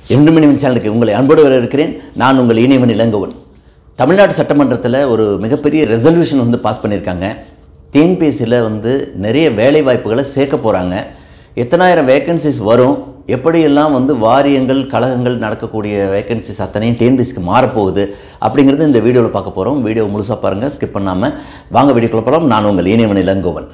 என்றுமணி சேனலுக்கு உங்களை அன்போடு வரவேற்கிறேன் நான் உங்கள் இணைவன் இளங்கோவன் தமிழ்நாடு சட்டமன்றத்தில் ஒரு மிகப்பெரிய ரெசல்யூஷன் வந்து பாஸ் பண்ணியிருக்காங்க டிஎன்பிஎஸ்சியில் வந்து நிறைய வேலை வாய்ப்புகளை சேர்க்க போகிறாங்க எத்தனாயிரம் வேக்கன்சிஸ் வரும் எப்படியெல்லாம் வந்து வாரியங்கள் கழகங்கள் நடக்கக்கூடிய வேக்கன்சிஸ் அத்தனையும் டிஎன்பிஎஸ்சிக்கு மாறப்போகுது அப்படிங்கிறது இந்த வீடியோவில் பார்க்க போகிறோம் வீடியோ முழுசாக பாருங்கள் ஸ்கிப் பண்ணாமல் வாங்க வீடியோக்குள்ள போகலாம் நான் உங்கள் இணைவன் இளங்கோவன்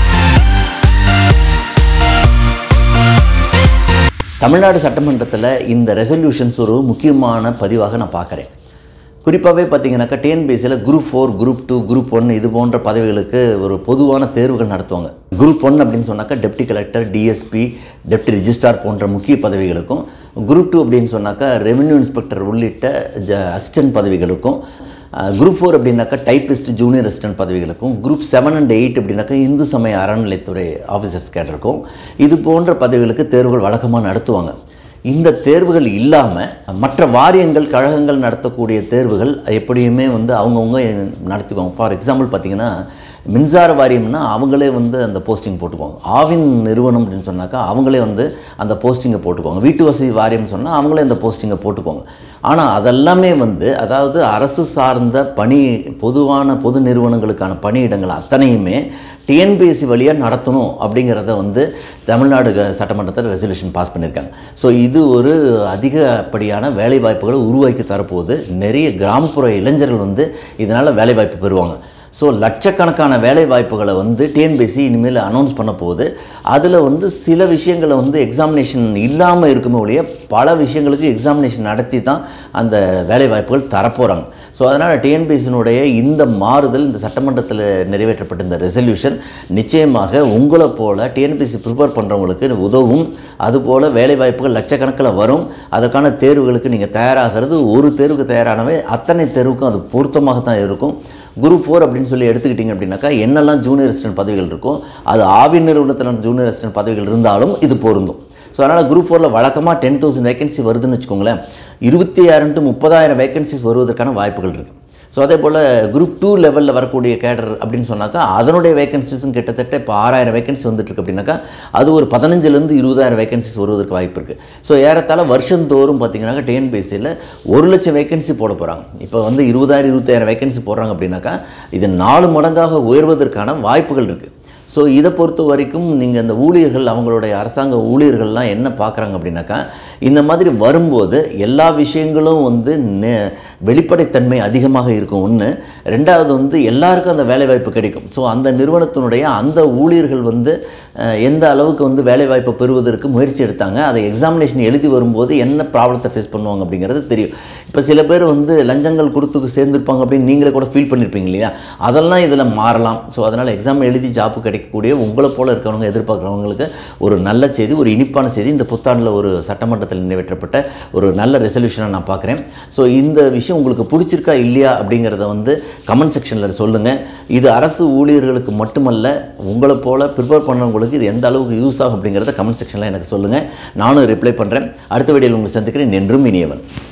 தமிழ்நாடு சட்டமன்றத்தில் இந்த ரெசல்யூஷன்ஸ் ஒரு முக்கியமான பதிவாக நான் பார்க்குறேன் குறிப்பாகவே பார்த்தீங்கன்னாக்கா டிஎன்பிஎஸ்சியில் group four group two group one இது போன்ற பதவிகளுக்கு ஒரு பொதுவான தேர்வுகள் நடத்துவாங்க குரூப் ஒன் அப்படின்னு சொன்னாக்கா deputy collector DSP deputy registrar போன்ற முக்கிய பதவிகளுக்கும் குரூப் டூ அப்படின்னு சொன்னாக்கா ரெவென்யூ இன்ஸ்பெக்டர் உள்ளிட்ட ஜ அசிஸ்டன்ட் பதவிகளுக்கும் குரூப் ஃபோர் அப்படின்னாக்கா டைப்பிஸ்ட் ஜூனியர் அசிஸ்டன்ட் பதவிகளுக்கும் குரூப் செவன் அண்ட் எயிட் அப்படின்னாக்கா இந்து சமய அறநிலைத்துறை ஆஃபீஸர்ஸ் கேட்டிருக்கும் இது போன்ற பதவிகளுக்கு தேர்வுகள் வழக்கமாக நடத்துவாங்க இந்த தேர்வுகள் இல்லாமல் மற்ற வாரியங்கள் கழகங்கள் நடத்தக்கூடிய தேர்வுகள் எப்படியுமே வந்து அவங்கவுங்க நடத்திக்குவாங்க ஃபார் எக்ஸாம்பிள் பார்த்தீங்கன்னா மின்சார வாரியம்னா அவங்களே வந்து அந்த போஸ்டிங் போட்டுக்குவாங்க ஆவின் நிறுவனம் அப்படின்னு சொன்னாக்கா அவங்களே வந்து அந்த போஸ்டிங்கை போட்டுக்குவாங்க வீட்டு வசதி வாரியம் சொன்னால் அவங்களே அந்த போஸ்டிங்கை போட்டுக்குவாங்க ஆனால் அதெல்லாமே வந்து அதாவது அரசு சார்ந்த பணி பொதுவான பொது நிறுவனங்களுக்கான பணியிடங்கள் அத்தனையுமே டிஎன்பிஎஸ்சி வழியாக நடத்தணும் அப்படிங்கிறத வந்து தமிழ்நாடு க- சட்டமன்றத்தில் ரெசல்யூஷன் பாஸ் பண்ணியிருக்காங்க ஸோ இது ஒரு அதிகப்படியான வேலை வாய்ப்புகளை உருவாக்கி தரப்போகுது நிறைய கிராமப்புற இளைஞர்கள் வந்து இதனால் வேலை வாய்ப்பு பெறுவாங்க ஸோ லட்சக்கணக்கான வேலை வாய்ப்புகளை வந்து டிஎன்பிஎஸ்சி இனிமேல் அனௌன்ஸ் பண்ண போகுது அதில் வந்து சில விஷயங்களை வந்து எக்ஸாமினேஷன் இல்லாமல் இருக்குமே ஒழிய பல விஷயங்களுக்கு எக்ஸாமினேஷன் நடத்தி தான் அந்த வேலை வாய்ப்புகள் தரப்போகிறாங்க ஸோ அதனால் டிஎன்பிஎஸ்சினுடைய இந்த மாறுதல் இந்த சட்டமன்றத்தில் நிறைவேற்றப்பட்ட இந்த ரெசல்யூஷன் நிச்சயமாக உங்களை போல் டிஎன்பிஎஸ்சி ப்ரிப்பேர் பண்ணுறவங்களுக்கு உதவும் அதுபோல் வேலை வாய்ப்புகள் லட்சக்கணக்கில் வரும் அதற்கான தேர்வுகளுக்கு நீங்கள் தயாராகிறது ஒரு தேர்வுக்கு தயாரானவே அத்தனை தேர்வுக்கும் அது பொருத்தமாக தான் இருக்கும் குரூப் ஃபோர் அப்படின்னு சொல்லி எடுத்துக்கிட்டிங்க அப்படின்னாக்கா என்னெல்லாம் ஜூனியர் அசிஸ்டன்ட் பதவிகள் இருக்கோ அது ஆவின் நிறுவனத்தில் ஜூனியர் அசிஸ்டன்ட் பதவிகள் இருந்தாலும் இது பொருந்தும் ஸோ அதனால் குரூப் ஃபோரில் வழக்கமாக டென் தௌசண்ட் வேகன்சி வருதுன்னு வச்சுக்கோங்களேன் இருபத்தி ஆயிரம் டு முப்பதாயிரம் வேகன்சிஸ் வருவதற்கான வாய்ப்புகள் இருக்குது ஸோ அதே போல் குரூப் டூ லெவலில் வரக்கூடிய கேடர் அப்படின்னு சொன்னாக்கா அதனுடைய வேகன்சிஸும் கிட்டத்தட்ட இப்போ ஆறாயிரம் வேகன்சி வந்துட்டுருக்கு அப்படின்னாக்கா அது ஒரு பதினஞ்சுலேருந்து இருபதாயிரம் வேகன்சிஸ் வருவதற்கு வாய்ப்பு இருக்குது ஸோ ஏறத்தாழ வருஷந்தோறும் பார்த்தீங்கன்னாக்கா டிஎன்பிஎஸ்சியில் ஒரு லட்சம் வேகன்சி போட போகிறாங்க இப்போ வந்து இருபதாயிரம் இருபத்தாயிரம் வேகன்சி போடுறாங்க அப்படின்னாக்கா இது நாலு மடங்காக உயர்வதற்கான வாய்ப்புகள் இருக்குது ஸோ இதை பொறுத்த வரைக்கும் நீங்கள் இந்த ஊழியர்கள் அவங்களுடைய அரசாங்க ஊழியர்கள்லாம் என்ன பார்க்குறாங்க அப்படின்னாக்கா இந்த மாதிரி வரும்போது எல்லா விஷயங்களும் வந்து நெ- வெளிப்படைத்தன்மை அதிகமாக இருக்கும் ஒன்று ரெண்டாவது வந்து எல்லாருக்கும் அந்த வேலைவாய்ப்பு கிடைக்கும் ஸோ அந்த நிறுவனத்தினுடைய அந்த ஊழியர்கள் வந்து அஹ், எந்த அளவுக்கு வந்து வேலைவாய்ப்பை பெறுவதற்கு முயற்சி எடுத்தாங்க அதை எக்ஸாமினேஷன் எழுதி வரும்போது என்ன ப்ராப்ளத்தை ஃபேஸ் பண்ணுவாங்க அப்படிங்கிறது தெரியும் இப்போ சில பேர் வந்து லஞ்சங்கள் கொடுத்து சேர்ந்துருப்பாங்க அப்படின்னு நீங்களே கூட ஃபீல் பண்ணியிருப்பீங்க இல்லையா அதெல்லாம் இதில் மாறலாம் ஸோ அதனால் எக்ஸாம் எழுதி ஜாப்பு கிடைக்கக்கூடிய உங்களை போல் இருக்கிறவங்க எதிர்பார்க்குறவங்களுக்கு ஒரு நல்ல செய்தி ஒரு இனிப்பான செய்தி இந்த புத்தாண்டில் ஒரு சட்டமன்றத்தில் நிறைவேற்றப்பட்ட ஒரு நல்ல ரெசல்யூஷனாக நான் பார்க்குறேன் ஸோ இந்த விஷயம் உங்களுக்கு பிடிச்சிருக்கா இல்லையா அப்படிங்கிறத வந்து கமெண்ட் செக்ஷனில் சொல்லுங்கள் இது அரசு ஊழியர்களுக்கு மட்டுமல்ல உங்களை போல் ப்ரிப்பேர் பண்ணவங்களுக்கு இது எந்த அளவுக்கு யூஸ் ஆகும் அப்படிங்கிறத கமெண்ட் செக்ஷனில் எனக்கு சொல்லுங்கள் நானும் ரிப்ளை பண்ணுறேன் அடுத்த வீடியோவில் உங்களை சந்திக்கிறேன் என்றும் இனியவன்